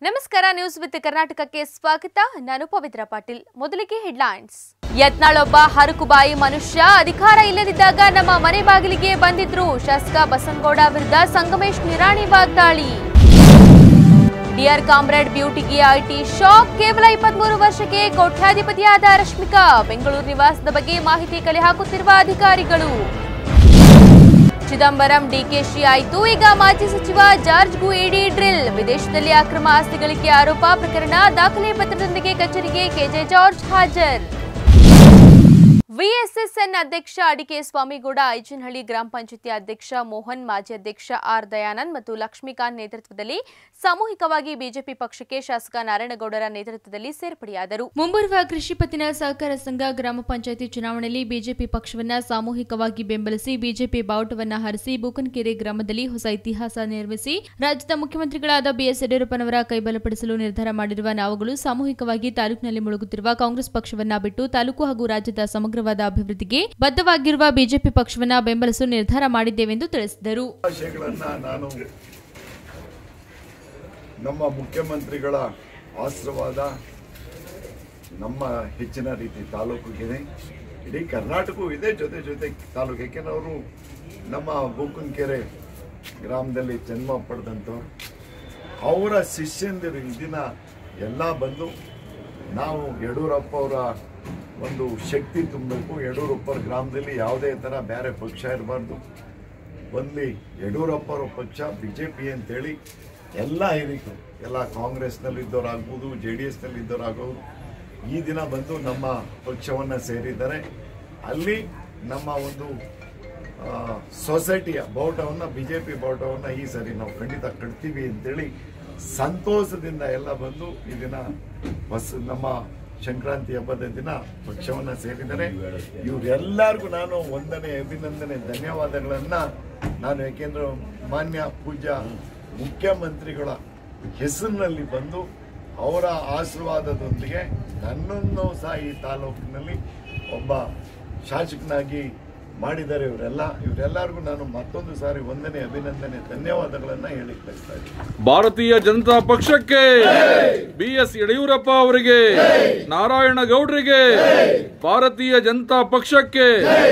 ನಮಸ್ಕಾರ news with ಕರ್ನಾಟಕಕ್ಕೆ ಸ್ವಾಗತ ನಾನು ಪವಿತ್ರ ಪಾಟೀಲ್ ಮೊದಲಿಗೆ ಹೆಡ್ಲೈನ್ಸ್ ಯತ್ನಾಳೊಬ್ಬ ಹರಕುಬಾಯಿ ಮನುಷ್ಯ ಅಧಿಕಾರ ಇಲ್ಲದಿದ್ದಾಗ ನಮ್ಮ ಮನೆ ಬಾಗಿಲಿಗೆ ಬಂದಿದ್ರು ಶಾಸಕ ಬಸನಗೌಡ ವಿರುದ್ಧ ಸಂಗಮೇಶ್ ನಿರಾಣಿ ವಾಗ್ದಾಳಿ ಡಿಯರ್ ಕಾಮ್ರೇಡ್ ಬ್ಯೂಟಿಗೆ ಐಟಿ ಶಾಕ್ ಕೇವಲ ಇಪ್ಪತ್ಮೂರು ವರ್ಷಕ್ಕೆ ಕೋಟ್ಯಾಧಿಪತಿಯಾದ ರಶ್ಮಿಕಾ ಬೆಂಗಳೂರು ನಿವಾಸದ ಬಗ್ಗೆ ಮಾಹಿತಿ ಕಲೆ ಹಾಕುತ್ತಿರುವ ಅಧಿಕಾರಿಗಳು ಚಿದಂಬರಂ ಡಿಕೆಶಿ ಆಯಿತು ಈಗ ಮಾಜಿ ಸಚಿವ ಜಾರ್ಜ್ಗೂ ಇಡಿ ಡ್ರಿಲ್ ವಿದೇಶದಲ್ಲಿ ಅಕ್ರಮ ಆಸ್ತಿ ಗಳಿಕೆ ಆರೋಪ ಪ್ರಕರಣ ದಾಖಲೆ ಪತ್ರದೊಂದಿಗೆ ಕಚೇರಿಗೆ ಕೆಜೆ ಜಾರ್ಜ್ ಹಾಜರ್ ವಿಎಸ್ಎಸ್ಎನ್ ಅಧ್ಯಕ್ಷ ಅಡಿಕೆ ಸ್ವಾಮಿಗೌಡ ಐಜನಹಳ್ಳಿ ಗ್ರಾಮ ಪಂಚಾಯತಿ ಅಧ್ಯಕ್ಷ ಮೋಹನ್ ಮಾಜಿ ಅಧ್ಯಕ್ಷ ಆರ್ ದಯಾನಂದ್ ಮತ್ತು ಲಕ್ಷ್ಮೀಕಾಂತ್ ನೇತೃತ್ವದಲ್ಲಿ ಸಾಮೂಹಿಕವಾಗಿ ಬಿಜೆಪಿ ಪಕ್ಷಕ್ಕೆ ಶಾಸಕ ನಾರಾಯಣಗೌಡರ ನೇತೃತ್ವದಲ್ಲಿ ಸೇರ್ಪಡೆಯಾದರು ಮುಂಬರುವ ಕೃಷಿ ಪತ್ತಿನ ಸಹಕಾರ ಸಂಘ ಗ್ರಾಮ ಪಂಚಾಯತಿ ಚುನಾವಣೆಯಲ್ಲಿ ಬಿಜೆಪಿ ಪಕ್ಷವನ್ನ ಸಾಮೂಹಿಕವಾಗಿ ಬೆಂಬಲಿಸಿ ಬಿಜೆಪಿ ಬಾವುಟವನ್ನ ಹರಿಸಿ ಬೂಕನಕೆರೆ ಗ್ರಾಮದಲ್ಲಿ ಹೊಸ ಇತಿಹಾಸ ನಿರ್ಮಿಸಿ ರಾಜ್ಯದ ಮುಖ್ಯಮಂತ್ರಿಗಳಾದ ಬಿಎಸ್ ಯಡಿಯೂರಪ್ಪನವರ ಕೈಬಲಪಡಿಸಲು ನಿರ್ಧಾರ ಮಾಡಿರುವ ನಾವುಗಳು ಸಾಮೂಹಿಕವಾಗಿ ತಾಲೂಕಿನಲ್ಲಿ ಮುಳುಗುತ್ತಿರುವ ಕಾಂಗ್ರೆಸ್ ಪಕ್ಷವನ್ನ ಬಿಟ್ಟು ತಾಲೂಕು ಹಾಗೂ ರಾಜ್ಯದ ಸಮಗ್ರವಾದ ಅಭಿವೃದ್ಧಿಗೆ ಬದ್ಧವಾಗಿರುವ ಬಿಜೆಪಿ ಪಕ್ಷವನ್ನ ಬೆಂಬಲಿಸಲು ನಿರ್ಧಾರ ಮಾಡಿದ್ದೇವೆಂದು ತಿಳಿಸಿದರು ಆಶಯಗಳನ್ನು ನಾನು ನಮ್ಮ ಮುಖ್ಯಮಂತ್ರಿಗಳ ಆಶೀರ್ವಾದ ನಮ್ಮ ಹೆಚ್ಚಿನ ರೀತಿ ತಾಲೂಕಿಗಿದೆ ಇಡೀ ಕರ್ನಾಟಕವೂ ಇದೆ ಜೊತೆ ಜೊತೆ ತಾಲೂಕು ಯಾಕೆಂದ್ರೆ ಅವರು ನಮ್ಮ ಬೂಕನಕೆರೆ ಗ್ರಾಮದಲ್ಲಿ ಜನ್ಮ ಪಡೆದಂಥವ್ರು ಅವರ ಶಿಷ್ಯಂದಿರು ಈ ದಿನ ಎಲ್ಲ ಬಂದು ನಾವು ಯಡಿಯೂರಪ್ಪ ಅವರ ಒಂದು ಶಕ್ತಿ ತುಂಬಬೇಕು ಯಡಿಯೂರಪ್ಪರ ಗ್ರಾಮದಲ್ಲಿ ಯಾವುದೇ ಥರ ಬೇರೆ ಪಕ್ಷ ಇರಬಾರ್ದು ಬಂದ್ಲಿ ಯಡಿಯೂರಪ್ಪ ಅವರ ಪಕ್ಷ ಬಿ ಜೆ ಪಿ ಅಂತೇಳಿ ಎಲ್ಲ ಹಿರಿಕರು ಎಲ್ಲ ಕಾಂಗ್ರೆಸ್ನಲ್ಲಿ ಇದ್ದವರಾಗ್ಬೋದು ಜೆ ಡಿ ಎಸ್ನಲ್ಲಿ ಇದ್ದವರಾಗೋದು ಈ ದಿನ ಬಂದು ನಮ್ಮ ಪಕ್ಷವನ್ನು ಸೇರಿದ್ದಾರೆ ಅಲ್ಲಿ ನಮ್ಮ ಒಂದು ಆ, ಸೊಸೈಟಿಯ ಬಾವುಟವನ್ನು ಬಿ ಜೆ ಪಿ ಬಾವುಟವನ್ನು ಈ ಸರಿ ನಾವು ಖಂಡಿತ ಕಟ್ತೀವಿ ಅಂತೇಳಿ ಸಂತೋಷದಿಂದ ಎಲ್ಲ ಬಂದು ಈ ದಿನ ಬಸ್ ನಮ್ಮ ಸಂಕ್ರಾಂತಿ ಹಬ್ಬದ ದಿನ ಪಕ್ಷವನ್ನ ಸೇರಿದರೆ ಇವರೆಲ್ಲರಿಗೂ ನಾನು ವಂದನೆ ಅಭಿನಂದನೆ ಧನ್ಯವಾದಗಳನ್ನ ನಾನು ಯಾಕೆಂದ್ರೆ ಮಾನ್ಯ ಪೂಜ್ಯ ಮುಖ್ಯಮಂತ್ರಿಗಳ ಹೆಸರಿನಲ್ಲಿ ಬಂದು ಅವರ ಆಶೀರ್ವಾದದೊಂದಿಗೆ ನನ್ನನ್ನು ಸಹ ಈ ತಾಲೂಕಿನಲ್ಲಿ ಒಬ್ಬ ಶಾಸಕನಾಗಿ ಮಾಡಿದ್ದಾರೆ ಇವರೆಲ್ಲ ಇವರೆಲ್ಲರಿಗೂ ನಾನು ಮತ್ತೊಂದು ಸಾರಿ ವಂದನೆ ಅಭಿನಂದನೆ ಧನ್ಯವಾದಗಳನ್ನ ಹೇಳಿಕ್ ಬಯಸ್ತಾ ಇದ್ದೀನಿ ಭಾರತೀಯ ಜನತಾ ಪಕ್ಷಕ್ಕೆ ಬಿ ಎಸ್ ಯಡಿಯೂರಪ್ಪ ಅವರಿಗೆ ನಾರಾಯಣ ಗೌಡ್ರಿಗೆ ಭಾರತೀಯ ಜನತಾ ಪಕ್ಷಕ್ಕೆ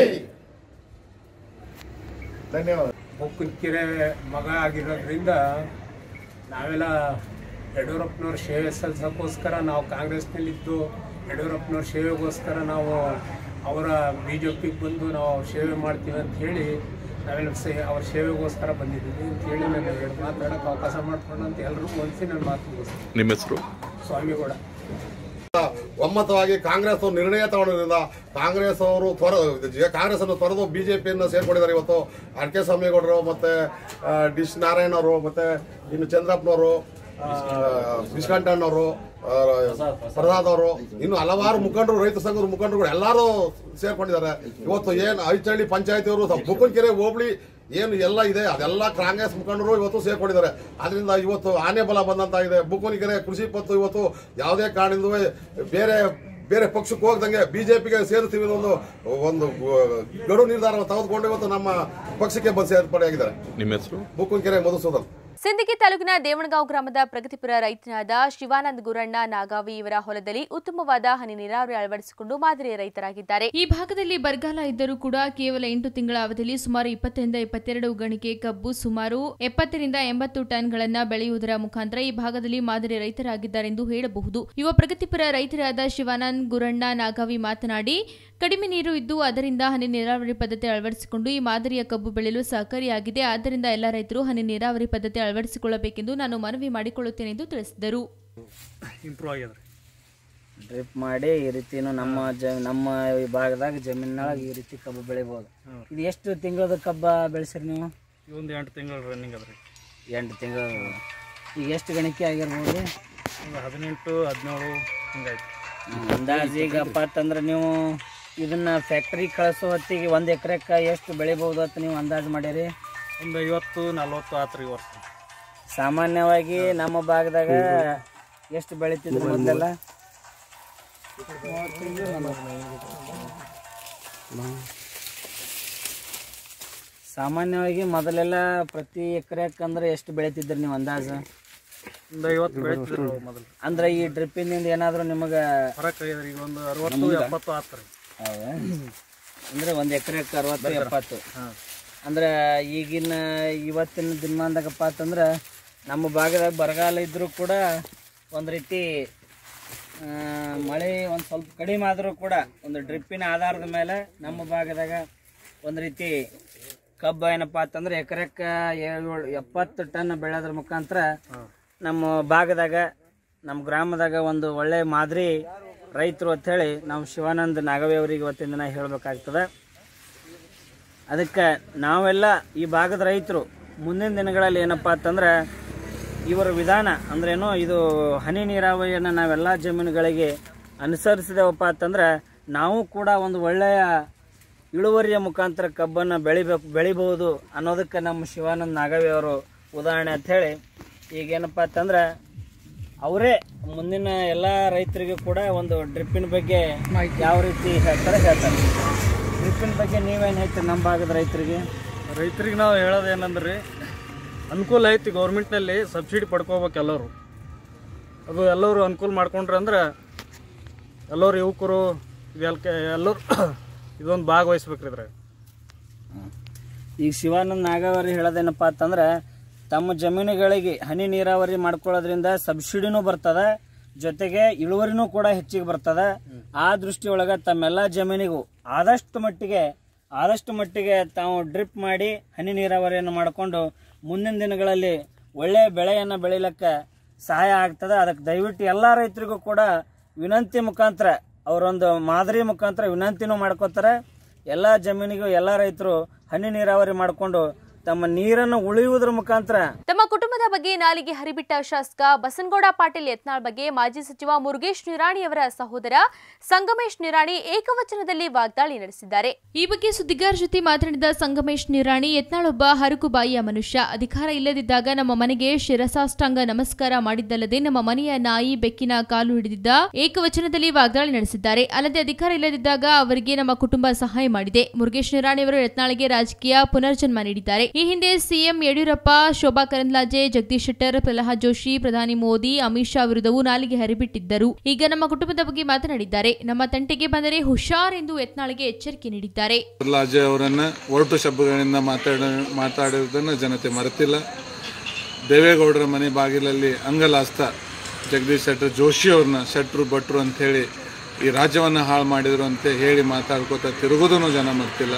ಧನ್ಯವಾದ ಬೊಕ್ಕನಕೆರೆ ಮಗ ಆಗಿರೋದ್ರಿಂದ ನಾವೆಲ್ಲ ಯಡಿಯೂರಪ್ಪನವ್ರ ಸೇವೆ ಸಲ್ಲಿಸೋಕ್ಕೋಸ್ಕರ ನಾವು ಕಾಂಗ್ರೆಸ್ನಲ್ಲಿದ್ದು ಯಡಿಯೂರಪ್ಪನವ್ರ ಸೇವೆಗೋಸ್ಕರ ನಾವು ಅವರ ಬಿ ಜೆ ಪಿಗೆ ಬಂದು ನಾವು ಅವ್ರ ಸೇವೆ ಮಾಡ್ತೀವಿ ಅಂತ ಹೇಳಿ ನಾವೆಲ್ಲ ಸೇ ಅವ್ರ ಸೇವೆಗೋಸ್ಕರ ಬಂದಿದ್ದೀವಿ ಅಂತ ಹೇಳಿ ನಾನು ಎರಡು ಮಾತಾಡೋಕ್ಕೆ ಅವಕಾಶ ಮಾಡ್ಕೊಂಡು ಅಂತ ಎಲ್ಲರೂ ಹೊಲಿಸಿ ನನ್ನ ಮಾತು ಮುಗಿಸ್ತೀನಿ ನಿಮ್ಮ ಹೆಸರು ಸ್ವಾಮಿಗೌಡ ಒಮ್ಮತವಾಗಿ ಕಾಂಗ್ರೆಸ್ ಅವರು ನಿರ್ಣಯ ತಗೊಂಡಿದ್ದರಿಂದ ಕಾಂಗ್ರೆಸ್ ಅವರು ತ್ವರ ಕಾಂಗ್ರೆಸ್ ಅನ್ನು ತೊರೆದು ಬಿಜೆಪಿಯನ್ನು ಸೇರ್ಕೊಂಡಿದ್ದಾರೆ ಇವತ್ತು ಆರ್ ಕೆ ಸ್ವಾಮಿಗೌಡರು ಮತ್ತೆ ಆ, ಡಿಶ್ ನಾರಾಯಣ ಅವರು ಮತ್ತೆ ಇನ್ನು ಚಂದ್ರಪ್ಪನವರು ಬಿಸ್ಕಂಠಣ್ಣವರು ಪ್ರಸಾದ್ ಅವರು ಇನ್ನು ಹಲವಾರು ಮುಖಂಡರು ರೈತ ಸಂಘದ ಮುಖಂಡರುಗಳು ಎಲ್ಲರೂ ಸೇರ್ಕೊಂಡಿದ್ದಾರೆ ಇವತ್ತು ಏನು ಐಚಳ್ಳಿ ಪಂಚಾಯತಿ ಅವರು ಬುಕ್ಕನಕೆರೆ ಹೋಬಳಿ ಏನು ಎಲ್ಲ ಇದೆ ಅದೆಲ್ಲ ಕಾಂಗ್ರೆಸ್ ಮುಖಂಡರು ಇವತ್ತು ಸೇರ್ಕೊಂಡಿದ್ದಾರೆ ಅದರಿಂದ ಇವತ್ತು ಆನೆ ಬಲ ಬಂದಂತಾಗಿದೆ ಬುಕ್ಕನಕೆರೆ ಕೃಷಿ ಪತ್ತು ಇವತ್ತು ಯಾವುದೇ ಕಾರಣದಿಂದಲೂ ಬೇರೆ ಬೇರೆ ಪಕ್ಷಕ್ಕೆ ಹೋಗ್ದಂಗೆ ಬಿಜೆಪಿಗೆ ಸೇರ್ತೀವಿ ಅನ್ನೋ ಒಂದು ಒಂದು ಗಡು ನಿರ್ಧಾರವನ್ನು ತೆಗೆದುಕೊಂಡು ಇವತ್ತು ನಮ್ಮ ಪಕ್ಷಕ್ಕೆ ಬಂದು ಸೇರ್ಪಡೆಯಾಗಿದ್ದಾರೆ ನಿಮ್ಮ ಹೆಸರು ಬುಕ್ಕನಕೆರೆ ಮಧುಸೂದನ್ ಸಿಂದಗಿ ತಾಲೂಕಿನ ದೇವಣಗಾಂವ್ ಗ್ರಾಮದ ಪ್ರಗತಿಪರ ರೈತನಾದ ಶಿವಾನಂದ್ ಗುರಣ್ಣ ನಾಗಾವಿ ಇವರ ಹೊಲದಲ್ಲಿ ಉತ್ತಮವಾದ ಹನಿ ನೀರಾವರಿ ಅಳವಡಿಸಿಕೊಂಡು ಮಾದರಿ ರೈತರಾಗಿದ್ದಾರೆ ಈ ಭಾಗದಲ್ಲಿ ಬರಗಾಲ ಇದ್ದರೂ ಕೂಡ ಕೇವಲ ಎಂಟು ತಿಂಗಳ ಅವಧಿಯಲ್ಲಿ ಸುಮಾರು ಇಪ್ಪತ್ತರಿಂದ ಇಪ್ಪತ್ತೆರಡು ಗಣಿಕೆ ಕಬ್ಬು ಸುಮಾರು ಎಪ್ಪತ್ತರಿಂದ ಎಂಬತ್ತು ಟನ್ಗಳನ್ನ ಬೆಳೆಯುವುದರ ಮುಖಾಂತರ ಈ ಭಾಗದಲ್ಲಿ ಮಾದರಿ ರೈತರಾಗಿದ್ದಾರೆಂದು ಹೇಳಬಹುದು ಯುವ ಪ್ರಗತಿಪರ ರೈತರಾದ ಶಿವಾನಂದ್ ಗುರಣ್ಣ ನಾಗಾವಿ ಮಾತನಾಡಿ ಕಡಿಮೆ ನೀರು ಇದ್ದು ಅದರಿಂದ ಹನಿ ನೀರಾವರಿ ಪದ್ಧತಿ ಅಳವಡಿಸಿಕೊಂಡು ಈ ಮಾದರಿಯ ಕಬ್ಬು ಬೆಳೆಯಲು ಸಹಕಾರಿಯಾಗಿದೆ ಆದ್ದರಿಂದ ಎಲ್ಲ ರೈತರು ಹನಿ ನೀರಾವರಿ ಪದ್ಧತಿ ಅಳವಡಿಸಿಕೊಳ್ಳಬೇಕೆಂದು ನಾನು ಮನವಿ ಮಾಡಿಕೊಳ್ಳುತ್ತೇನೆ ಎಂದು ತಿಳಿಸಿದರು ಡ್ರಿಪ್ ಮಾಡಿ ಈ ರೀತಿನು ನಮ್ಮ ಜ ನಮ್ಮ ಈ ಭಾಗದಾಗ ಜಮೀನಿನೊಳಗೆ ಈ ರೀತಿ ಕಬ್ಬು ಬೆಳಿಬೋದು ಇದು ಎಷ್ಟು ತಿಂಗಳದ ಕಬ್ಬ ಬೆಳೆಸಿರಿ ನೀವು ಒಂದು ಎಂಟು ತಿಂಗಳು ರನ್ನಿಂಗ್ ಅದ ರೀ ಎಂಟು ತಿಂಗಳು ಈಗ ಎಷ್ಟು ಗಣಿಕೆ ಆಗಿರ್ಬೋದು ಒಂದು ಹದಿನೆಂಟು ಹದಿನೇಳು ಹಿಂಗಾಯ್ತು ಅಂದಾಜು ಈಗ ಅಂತಂದ್ರೆ ನೀವು ಇದನ್ನ ಫ್ಯಾಕ್ಟ್ರಿ ಕಳಿಸೋ ಹೊತ್ತಿಗೆ ಒಂದು ಎಕರೆಕ್ಕೆ ಎಷ್ಟು ಬೆಳಿಬೋದು ಅಂತ ನೀವು ಅಂದಾಜು ಮಾಡಿರಿ ಒಂದು ಐವತ್ತು ನಲ್ವತ್ತು ಆತು ರೀ ವರ್ಷ ಸಾಮಾನ್ಯವಾಗಿ ನಮ್ಮ ಭಾಗದಾಗ ಎಷ್ಟು ಬೆಳಿತಿದ್ರು ಮೊದಲೆಲ್ಲ ಸಾಮಾನ್ಯವಾಗಿ ಮೊದಲೆಲ್ಲ ಪ್ರತಿ ಎಕರೆಕ್ ಅಂದ್ರೆ ಎಷ್ಟು ಬೆಳಿತಿದ್ರಿ ನೀವು ಅಂದಾಜು ಒಂದು ಐವತ್ತು ಬೆಳಿತಿದ್ರು ಮೊದಲು ಅಂದ್ರೆ ಈ ಡ್ರಿಪ್ಪಿನಿಂದ ಏನಾದರೂ ನಿಮಗೆ ಹೊರಗೆ ಕೈದ್ರಿ ಈಗ ಒಂದು ಅರವತ್ತು ಎಪ್ಪತ್ತು ಆತ್ರಿ ಅಂದ್ರೆ ಒಂದು ಎಕರೆಕ್ಕೆ ಅರವತ್ತು ಎಪ್ಪತ್ತು ಅಂದ್ರೆ ಈಗಿನ ಇವತ್ತಿನ ದಿನಮಾನದಾಗಪ್ಪ ಅಂತಂದ್ರೆ ನಮ್ಮ ಭಾಗದಾಗ ಬರಗಾಲ ಇದ್ರೂ ಕೂಡ ಒಂದು ರೀತಿ ಆ, ಮಳೆ ಒಂದು ಸ್ವಲ್ಪ ಕಡಿಮೆ ಆದರೂ ಕೂಡ ಒಂದು ಡ್ರಿಪ್ಪಿನ ಆಧಾರದ ಮೇಲೆ ನಮ್ಮ ಭಾಗದಾಗ ಒಂದು ರೀತಿ ಕಬ್ಬು ಏನಪ್ಪ ಅಂತಂದ್ರೆ ಎಕರೆಕ್ಕೆ ಏಳು ಎಪ್ಪತ್ತು ಟನ್ ಬೆಳೆಯೋದ್ರ ಮುಖಾಂತರ ನಮ್ಮ ಭಾಗದಾಗ ನಮ್ಮ ಗ್ರಾಮದಾಗ ಒಂದು ಒಳ್ಳೆ ಮಾದರಿ ರೈತರು ಅಂಥೇಳಿ ನಾವು ಶಿವಾನಂದ ನಾಗವಿ ಅವರಿಗೆ ಇವತ್ತಿನ ದಿನ ಹೇಳಬೇಕಾಗ್ತದೆ ಅದಕ್ಕೆ ನಾವೆಲ್ಲ ಈ ಭಾಗದ ರೈತರು ಮುಂದಿನ ದಿನಗಳಲ್ಲಿ ಏನಪ್ಪ ಅಂತಂದ್ರೆ ಇವರ ವಿಧಾನ ಅಂದ್ರೇನು ಇದು ಹನಿ ನೀರಾವರಿಯನ್ನು ನಾವೆಲ್ಲ ಜಮೀನುಗಳಿಗೆ ಅನುಸರಿಸಿದೆವಪ್ಪ ಅಂತಂದ್ರೆ ನಾವು ಕೂಡ ಒಂದು ಒಳ್ಳೆಯ ಇಳುವರಿಯ ಮುಖಾಂತರ ಕಬ್ಬನ್ನು ಬೆಳಿಬೇಕು ಬೆಳಿಬಹುದು ಅನ್ನೋದಕ್ಕೆ ನಮ್ಮ ಶಿವಾನಂದ ನಾಗವಿ ಅವರು ಉದಾಹರಣೆ ಅಂಥೇಳಿ ಈಗೇನಪ್ಪ ಅಂತಂದ್ರೆ ಅವರೇ ಮುಂದಿನ ಎಲ್ಲ ರೈತರಿಗೂ ಕೂಡ ಒಂದು ಡ್ರಿಪ್ಪಿನ ಬಗ್ಗೆ ಯಾವ ರೀತಿ ಹೇಳ್ತಾರೆ ಹೇಳ್ತಾರೆ ಡ್ರಿಪ್ಪಿನ ಬಗ್ಗೆ ನೀವೇನು ಹೇಳ್ತೀರಿ ನಮ್ಮ ಭಾಗದ ರೈತರಿಗೆ ರೈತರಿಗೆ ನಾವು ಹೇಳೋದು ಏನಂದ್ರೆ ಅನುಕೂಲ ಐತಿ ಗೌರ್ಮೆಂಟ್ನಲ್ಲಿ ಸಬ್ಸಿಡಿ ಪಡ್ಕೋಬೇಕು ಎಲ್ಲರೂ ಅದು ಎಲ್ಲರೂ ಅನುಕೂಲ ಮಾಡ್ಕೊಂಡ್ರೆ ಅಂದ್ರೆ ಎಲ್ಲರೂ ಯುವಕರು ಇದೆಲ್ಲ ಎಲ್ಲರೂ ಇದೊಂದು ಭಾಗವಹಿಸ್ಬೇಕ್ರಿ ಇದ್ರಾಗ ಈಗ ಶಿವಾನಂದ ನಾಗವರಿ ಹೇಳೋದೇನಪ್ಪ ಅಂತಂದ್ರೆ ತಮ್ಮ ಜಮೀನುಗಳಿಗೆ ಹನಿ ನೀರಾವರಿ ಮಾಡ್ಕೊಳ್ಳೋದ್ರಿಂದ ಸಬ್ಸಿಡಿನೂ ಬರ್ತದೆ ಜೊತೆಗೆ ಇಳುವರಿನೂ ಕೂಡ ಹೆಚ್ಚಿಗೆ ಬರ್ತದೆ ಆ ದೃಷ್ಟಿಯೊಳಗೆ ತಮ್ಮೆಲ್ಲ ಜಮೀನಿಗೂ ಆದಷ್ಟು ಮಟ್ಟಿಗೆ ಆದಷ್ಟು ಮಟ್ಟಿಗೆ ತಾವು ಡ್ರಿಪ್ ಮಾಡಿ ಹನಿ ನೀರಾವರಿಯನ್ನು ಮಾಡಿಕೊಂಡು ಮುಂದಿನ ದಿನಗಳಲ್ಲಿ ಒಳ್ಳೆಯ ಬೆಳೆಯನ್ನು ಬೆಳಿಲಿಕ್ಕೆ ಸಹಾಯ ಆಗ್ತದೆ ಅದಕ್ಕೆ ದಯವಿಟ್ಟು ಎಲ್ಲ ರೈತರಿಗೂ ಕೂಡ ವಿನಂತಿ ಮುಖಾಂತರ ಅವರೊಂದು ಮಾದರಿ ಮುಖಾಂತರ ವಿನಂತಿನೂ ಮಾಡ್ಕೋತಾರೆ ಎಲ್ಲ ಜಮೀನಿಗೂ ಎಲ್ಲ ರೈತರು ಹನಿ ನೀರಾವರಿ ಮಾಡಿಕೊಂಡು ತಮ್ಮ ನೀರನ್ನು ಉಳಿಯುವುದರ ಮುಖಾಂತರ ತಮ್ಮ ಕುಟುಂಬದ ಬಗ್ಗೆ ನಾಲಿಗೆ ಹರಿಬಿಟ್ಟ ಶಾಸಕ ಬಸನಗೌಡ ಪಾಟೀಲ್ ಯತ್ನಾಳ್ ಬಗ್ಗೆ ಮಾಜಿ ಸಚಿವ ಮುರುಗೇಶ್ ನಿರಾಣಿಯವರ ಸಹೋದರ ಸಂಗಮೇಶ್ ನಿರಾಣಿ ಏಕವಚನದಲ್ಲಿ ವಾಗ್ದಾಳಿ ನಡೆಸಿದ್ದಾರೆ ಈ ಬಗ್ಗೆ ಸುದ್ದಿಗಾರ ಜೊತೆ ಮಾತನಾಡಿದ ಸಂಗಮೇಶ್ ನಿರಾಣಿ ಯತ್ನಾಳ್ ಒಬ್ಬ ಹರಕುಬಾಯಿಯ ಮನುಷ್ಯ ಅಧಿಕಾರ ಇಲ್ಲದಿದ್ದಾಗ ನಮ್ಮ ಮನೆಗೆ ಶಿರಸಾಷ್ಟಾಂಗ ನಮಸ್ಕಾರ ಮಾಡಿದ್ದಲ್ಲದೆ ನಮ್ಮ ಮನೆಯ ನಾಯಿ ಬೆಕ್ಕಿನ ಕಾಲು ಹಿಡಿದಿದ್ದ ಏಕವಚನದಲ್ಲಿ ವಾಗ್ದಾಳಿ ನಡೆಸಿದ್ದಾರೆ ಅಲ್ಲದೆ ಅಧಿಕಾರ ಇಲ್ಲದಿದ್ದಾಗ ಅವರಿಗೆ ನಮ್ಮ ಕುಟುಂಬ ಸಹಾಯ ಮಾಡಿದೆ ಮುರುಗೇಶ್ ನಿರಾಣಿಯವರು ಯತ್ನಾಳ್ಗೆ ರಾಜಕೀಯ ಪುನರ್ಜನ್ಮ ನೀಡಿದ್ದಾರೆ ಈ ಹಿಂದೆ ಸಿಎಂ ಯಡಿಯೂರಪ್ಪ ಶೋಭಾ ಕರಂದ್ಲಾಜೆ ಜಗದೀಶ್ ಶೆಟ್ಟರ್ ಪ್ರಹ್ಲಾದ್ ಜೋಶಿ ಪ್ರಧಾನಿ ಮೋದಿ ಅಮಿತ್ ಶಾ ವಿರುದ್ಧವೂ ನಾಲಿಗೆ ಹರಿಬಿಟ್ಟಿದ್ದರು ಈಗ ನಮ್ಮ ಕುಟುಂಬದ ಬಗ್ಗೆ ಮಾತನಾಡಿದ್ದಾರೆ ನಮ್ಮ ತಂಟೆಗೆ ಬಂದರೆ ಹುಷಾರ್ ಎಂದು ಯತ್ನಾಳ್ಗೆ ಎಚ್ಚರಿಕೆ ನೀಡಿದ್ದಾರೆ ಲಾಜೆ ಅವರನ್ನ ಒರಟು ಶಬ್ದಗಳಿಂದ ಮಾತಾಡ ಮಾತಾಡಿರುವುದನ್ನು ಜನತೆ ಮರೆತಿಲ್ಲ ದೇವೇಗೌಡರ ಮನೆ ಬಾಗಿಲಲ್ಲಿ ಅಂಗಲಾಸ್ತ ಜಗದೀಶ್ ಶೆಟ್ಟರ್ ಜೋಶಿ ಅವ್ರನ್ನ ಶೆಟ್ರು ಭಟ್ರು ಅಂಥೇಳಿ ಈ ರಾಜ್ಯವನ್ನು ಹಾಳು ಮಾಡಿದ್ರು ಅಂತ ಹೇಳಿ ಮಾತಾಡ್ಕೋತಾ ತಿರುಗೋದನ್ನು ಜನ ಮರ್ತಿಲ್ಲ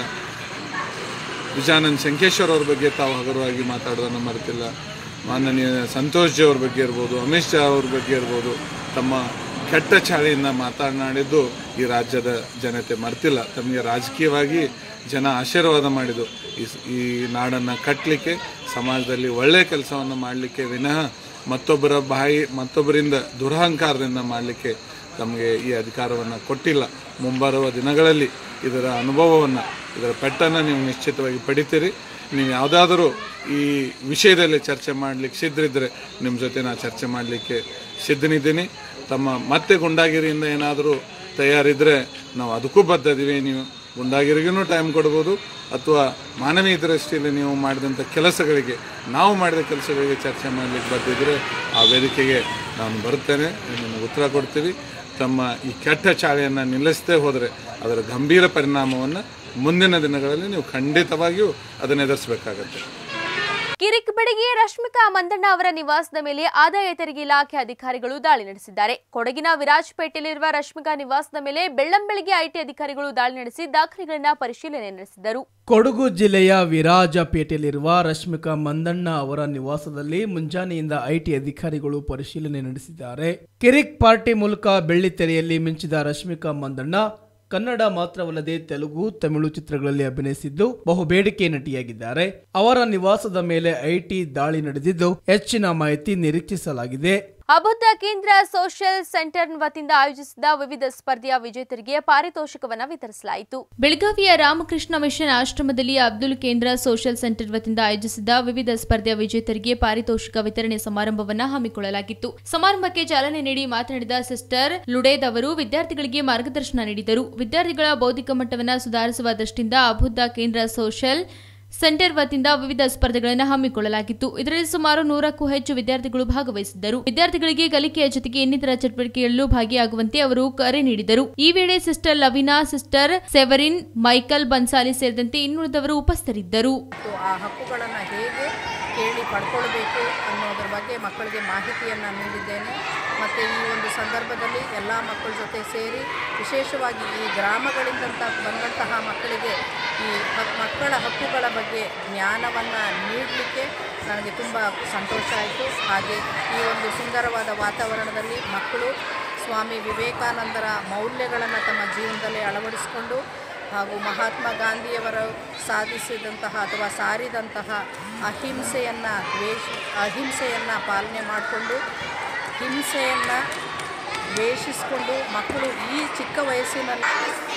ವಿಜಯಾನಂದ್ ಶಂಕೇಶ್ವರ್ ಅವ್ರ ಬಗ್ಗೆ ತಾವು ಹಗುರವಾಗಿ ಮಾತಾಡೋದನ್ನು ಮರೆತಿಲ್ಲ ಮಾನನೀಯ ಸಂತೋಷ್ ಜಿ ಅವ್ರ ಬಗ್ಗೆ ಇರ್ಬೋದು ಅಮಿತ್ ಶಾ ಅವ್ರ ಬಗ್ಗೆ ಇರ್ಬೋದು ತಮ್ಮ ಕೆಟ್ಟ ಚಾಳಿಯಿಂದ ಮಾತನಾಡಿದ್ದು ಈ ರಾಜ್ಯದ ಜನತೆ ಮರ್ತಿಲ್ಲ ತಮಗೆ ರಾಜಕೀಯವಾಗಿ ಜನ ಆಶೀರ್ವಾದ ಮಾಡಿದ್ದು ಈ ಸ್- ಈ ನಾಡನ್ನು ಕಟ್ಟಲಿಕ್ಕೆ ಸಮಾಜದಲ್ಲಿ ಒಳ್ಳೆಯ ಕೆಲಸವನ್ನು ಮಾಡಲಿಕ್ಕೆ ವಿನಃ ಮತ್ತೊಬ್ಬರ ಬಾಯಿ ಮತ್ತೊಬ್ಬರಿಂದ ದುರಹಂಕಾರದಿಂದ ಮಾಡಲಿಕ್ಕೆ ತಮಗೆ ಈ ಅಧಿಕಾರವನ್ನು ಕೊಟ್ಟಿಲ್ಲ ಮುಂಬರುವ ದಿನಗಳಲ್ಲಿ ಇದರ ಅನುಭವವನ್ನು ಇದರ ಪೆಟ್ಟನ್ನು ನೀವು ನಿಶ್ಚಿತವಾಗಿ ಪಡಿತೀರಿ ನೀವು ಯಾವುದಾದರೂ ಈ ವಿಷಯದಲ್ಲಿ ಚರ್ಚೆ ಮಾಡಲಿಕ್ಕೆ ಸಿದ್ಧರಿದ್ದರೆ ನಿಮ್ಮ ಜೊತೆ ನಾನು ಚರ್ಚೆ ಮಾಡಲಿಕ್ಕೆ ಸಿದ್ಧನಿದ್ದೀನಿ ತಮ್ಮ ಮತ್ತೆ ಗುಂಡಾಗಿರಿಯಿಂದ ಏನಾದರೂ ತಯಾರಿದ್ದರೆ ನಾವು ಅದಕ್ಕೂ ಬದ್ಧದೀವಿ ನೀವು ಗುಂಡಾಗಿರಿಗೂ ಟೈಮ್ ಕೊಡ್ಬೋದು ಅಥವಾ ಮಾನವೀಯ ದೃಷ್ಟಿಯಲ್ಲಿ ನೀವು ಮಾಡಿದಂಥ ಕೆಲಸಗಳಿಗೆ ನಾವು ಮಾಡಿದ ಕೆಲಸಗಳಿಗೆ ಚರ್ಚೆ ಮಾಡಲಿಕ್ಕೆ ಬರ್ತಿದ್ರೆ ಆ ವೇದಿಕೆಗೆ ನಾನು ಬರ್ತೇನೆ ನಿಮಗೆ ಉತ್ತರ ಕೊಡ್ತೀವಿ ತಮ್ಮ ಈ ಕೆಟ್ಟ ಚಾಳಿಯನ್ನು ನಿಲ್ಲಿಸದೇ ಹೋದರೆ ಅದರ ಗಂಭೀರ ಪರಿಣಾಮವನ್ನು ಮುಂದಿನ ದಿನಗಳಲ್ಲಿ ನೀವು ಖಂಡಿತವಾಗಿಯೂ ಅದನ್ನು ಎದುರಿಸಬೇಕಾಗತ್ತೆ ಕಿರಿಕ್ ಬೆಡಗಿಯ ರಶ್ಮಿಕಾ ಮಂದಣ್ಣ ಅವರ ನಿವಾಸದ ಮೇಲೆ ಆದಾಯ ತೆರಿಗೆ ಇಲಾಖೆ ಅಧಿಕಾರಿಗಳು ದಾಳಿ ನಡೆಸಿದ್ದಾರೆ ಕೊಡಗಿನ ವಿರಾಜಪೇಟೆಯಲ್ಲಿರುವ ರಶ್ಮಿಕಾ ನಿವಾಸದ ಮೇಲೆ ಬೆಳ್ಳಂಬೆಳಗ್ಗೆ ಐಟಿ ಅಧಿಕಾರಿಗಳು ದಾಳಿ ನಡೆಸಿ ದಾಖಲೆಗಳನ್ನ ಪರಿಶೀಲನೆ ನಡೆಸಿದರು ಕೊಡಗು ಜಿಲ್ಲೆಯ ವಿರಾಜಪೇಟೆಯಲ್ಲಿರುವ ರಶ್ಮಿಕಾ ಮಂದಣ್ಣ ಅವರ ನಿವಾಸದಲ್ಲಿ ಮುಂಜಾನೆಯಿಂದ ಐಟಿ ಅಧಿಕಾರಿಗಳು ಪರಿಶೀಲನೆ ನಡೆಸಿದ್ದಾರೆ ಕಿರಿಕ್ ಪಾರ್ಟಿ ಮೂಲಕ ಬೆಳ್ಳಿತೆರೆಯಲ್ಲಿ ಮಿಂಚಿದ ರಶ್ಮಿಕಾ ಮಂದಣ್ಣ ಕನ್ನಡ ಮಾತ್ರವಲ್ಲದೆ ತೆಲುಗು ತಮಿಳು ಚಿತ್ರಗಳಲ್ಲಿ ಅಭಿನಯಿಸಿದ್ದು ಬಹು ಬೇಡಿಕೆ ನಟಿಯಾಗಿದ್ದಾರೆ ಅವರ ನಿವಾಸದ ಮೇಲೆ ಐಟಿ ದಾಳಿ ನಡೆದಿದ್ದು ಹೆಚ್ಚಿನ ಮಾಹಿತಿ ನಿರೀಕ್ಷಿಸಲಾಗಿದೆ ಅಬುದ್ಧ ಕೇಂದ್ರ ಸೋಷಿಯಲ್ ಸೆಂಟರ್ ವತಿಯಿಂದ ಆಯೋಜಿಸಿದ ವಿವಿಧ ಸ್ಪರ್ಧೆಯ ವಿಜೇತರಿಗೆ ಪಾರಿತೋಷಕವನ್ನ ವಿತರಿಸಲಾಯಿತು ಬೆಳಗಾವಿಯ ರಾಮಕೃಷ್ಣ ಮಿಷನ್ ಆಶ್ರಮದಲ್ಲಿ ಅಬ್ದುಲ್ ಕೇಂದ್ರ ಸೋಷಿಯಲ್ ಸೆಂಟರ್ ವತಿಯಿಂದ ಆಯೋಜಿಸಿದ ವಿವಿಧ ಸ್ಪರ್ಧೆಯ ವಿಜೇತರಿಗೆ ಪಾರಿತೋಷಿಕ ವಿತರಣೆ ಸಮಾರಂಭವನ್ನ ಹಮ್ಮಿಕೊಳ್ಳಲಾಗಿತ್ತು ಸಮಾರಂಭಕ್ಕೆ ಚಾಲನೆ ನೀಡಿ ಮಾತನಾಡಿದ ಸಿಸ್ಟರ್ ಲುಡೇದ್ ಅವರು ವಿದ್ಯಾರ್ಥಿಗಳಿಗೆ ಮಾರ್ಗದರ್ಶನ ನೀಡಿದರು ವಿದ್ಯಾರ್ಥಿಗಳ ಬೌದ್ಧಿಕ ಮಟ್ಟವನ್ನು ಸುಧಾರಿಸುವ ದೃಷ್ಟಿಯಿಂದ ಅಬುದ್ಧ ಕೇಂದ್ರ ಸೋಷಿಯಲ್ ಸೆಂಟರ್ ವತಿಯಿಂದ ವಿವಿಧ ಸ್ಪರ್ಧೆಗಳನ್ನು ಹಮ್ಮಿಕೊಳ್ಳಲಾಗಿತ್ತು ಇದರಲ್ಲಿ ಸುಮಾರು ನೂರಕ್ಕೂ ಹೆಚ್ಚು ವಿದ್ಯಾರ್ಥಿಗಳು ಭಾಗವಹಿಸಿದ್ದರು ವಿದ್ಯಾರ್ಥಿಗಳಿಗೆ ಕಲಿಕೆಯ ಜೊತೆಗೆ ಇನ್ನಿತರ ಚಟುವಟಿಕೆಯಲ್ಲೂ ಭಾಗಿಯಾಗುವಂತೆ ಅವರು ಕರೆ ನೀಡಿದರು ಈ ವೇಳೆ sister Lavina sister Severin Michael Bansali ಸೇರಿದಂತೆ ಇನ್ನುಳಿದವರು ಉಪಸ್ಥಿತರಿದ್ದರು ಮತ್ತು ಆ ಹಕ್ಕುಗಳನ್ನು ಹೇಗೆ ಕೇಳಿ ಪಡ್ಕೊಳ್ಬೇಕು ಅನ್ನೋದ್ರ ಬಗ್ಗೆ ಮಕ್ಕಳಿಗೆ ಮಾಹಿತಿಯನ್ನು ನೀಡಿದ್ದೇನೆ ಮತ್ತು ಈ ಒಂದು ಸಂದರ್ಭದಲ್ಲಿ ಎಲ್ಲ ಮಕ್ಕಳ ಜೊತೆ ಸೇರಿ ವಿಶೇಷವಾಗಿ ಈ ಗ್ರಾಮಗಳಿಂದಂತ ಬಂದಂತಹ ಮಕ್ಕಳಿಗೆ ಈ ಹಕ್- ಮಕ್ಕಳ ಹಕ್ಕುಗಳ ಬಗ್ಗೆ ಜ್ಞಾನವನ್ನು ನೀಡಲಿಕ್ಕೆ ನನಗೆ ತುಂಬ ಸಂತೋಷ ಆಯಿತು ಹಾಗೆ ಈ ಒಂದು ಸುಂದರವಾದ ವಾತಾವರಣದಲ್ಲಿ ಮಕ್ಕಳು ಸ್ವಾಮಿ ವಿವೇಕಾನಂದರ ಮೌಲ್ಯಗಳನ್ನು ತಮ್ಮ ಜೀವನದಲ್ಲಿ ಅಳವಡಿಸಿಕೊಂಡು ಹಾಗೂ ಮಹಾತ್ಮ ಗಾಂಧಿಯವರು ಸಾಧಿಸಿದಂತಹ ಅಥವಾ ಸಾರಿದಂತಹ ಅಹಿಂಸೆಯನ್ನು ದ್ವೇಷ ಅಹಿಂಸೆಯನ್ನು ಪಾಲನೆ ಮಾಡಿಕೊಂಡು ಹಿಂಸೆಯನ್ನು ದ್ವೇಷಿಸಿಕೊಂಡು ಮಕ್ಕಳು ಈ ಚಿಕ್ಕ ವಯಸ್ಸಿನಲ್ಲಿ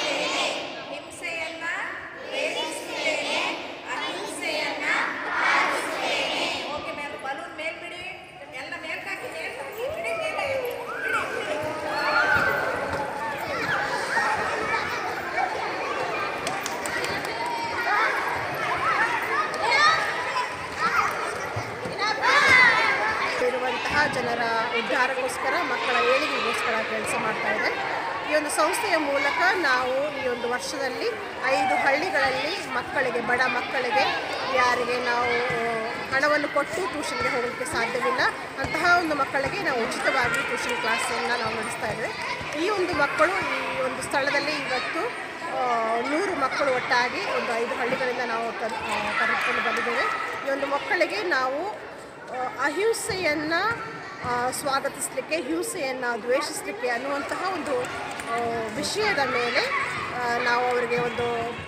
ಇರುವಂತಹ ಜನರ ಉದ್ಧಾರಕ್ಕೋಸ್ಕರ ಮಕ್ಕಳ ಏಳಿಗೆಗೋಸ್ಕರ ಕೆಲಸ ಮಾಡ್ತಾ ಇದೆ ಈ ಒಂದು ಸಂಸ್ಥೆಯ ಮೂಲಕ ನಾವು ಈ ಒಂದು ವರ್ಷದಲ್ಲಿ ಐದು ಹಳ್ಳಿಗಳಲ್ಲಿ ಮಕ್ಕಳಿಗೆ ಬಡ ಮಕ್ಕಳಿಗೆ ಯಾರಿಗೆ ನಾವು ಹಣವನ್ನು ಕೊಟ್ಟು ಟ್ಯೂಷನ್ಗೆ ಹೋಗಲಿಕ್ಕೆ ಸಾಧ್ಯವಿಲ್ಲ ಅಂತಹ ಒಂದು ಮಕ್ಕಳಿಗೆ ನಾವು ಉಚಿತವಾಗಿ ಟ್ಯೂಷನ್ ಕ್ಲಾಸನ್ನು ನಾವು ನಡೆಸ್ತಾ ಇದ್ದೇವೆ ಈ ಒಂದು ಮಕ್ಕಳು ಈ ಒಂದು ಸ್ಥಳದಲ್ಲಿ ಇವತ್ತು ಆ, ನೂರು ಮಕ್ಕಳು ಒಟ್ಟಾಗಿ ಒಂದು ಐದು ಹಳ್ಳಿಗಳಿಂದ ನಾವು ಕರ್- ಆ, ಕರೆದುಕೊಂಡು ಬಂದಿದ್ದೇವೆ ಈ ಒಂದು ಮಕ್ಕಳಿಗೆ ನಾವು ಆ, ಅಹಿಂಸೆಯನ್ನು ಆ, ಸ್ವಾಗತಿಸಲಿಕ್ಕೆ ಹಿಂಸೆಯನ್ನು ದ್ವೇಷಿಸಲಿಕ್ಕೆ ಅನ್ನುವಂತಹ ಒಂದು ಆ, ವಿಷಯದ ಮೇಲೆ ಆ, ನಾವು ಅವರಿಗೆ ಒಂದು